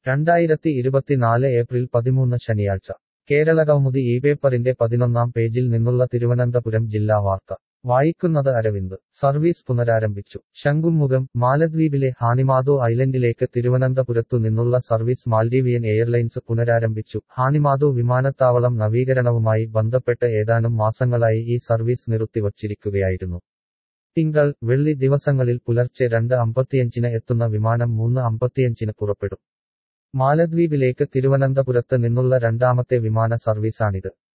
രണ്ടായിരത്തി ഇരുപത്തിനാല് ഏപ്രിൽ പതിമൂന്ന് ശനിയാഴ്ച കേരള കൗമുദി ഈ പേപ്പറിന്റെ പതിനൊന്നാം പേജിൽ നിന്നുള്ള തിരുവനന്തപുരം ജില്ലാ വാർത്ത വായിക്കുന്നത് അരവിന്ദ് സർവീസ് പുനരാരംഭിച്ചു ശംഖുമുഖം മാലദ്വീപിലെ ഹാനിമാദോ ഐലൻഡിലേക്ക് തിരുവനന്തപുരത്തു നിന്നുള്ള സർവീസ് മാൽഡീവിയൻ എയർലൈൻസ് പുനരാരംഭിച്ചു ഹാനിമാദോ വിമാനത്താവളം നവീകരണവുമായി ബന്ധപ്പെട്ട് ഏതാനും മാസങ്ങളായി ഈ സർവീസ് നിർത്തിവച്ചിരിക്കുകയായിരുന്നു തിങ്കൾ വെള്ളി ദിവസങ്ങളിൽ പുലർച്ചെ രണ്ട് അമ്പത്തിയഞ്ചിന് എത്തുന്ന വിമാനം മൂന്ന് അമ്പത്തിയഞ്ചിന് പുറപ്പെടും മാലദ്വീപിലേക്ക് തിരുവനന്തപുരത്ത് നിന്നുള്ള രണ്ടാമത്തെ വിമാന സർവീസാണിത്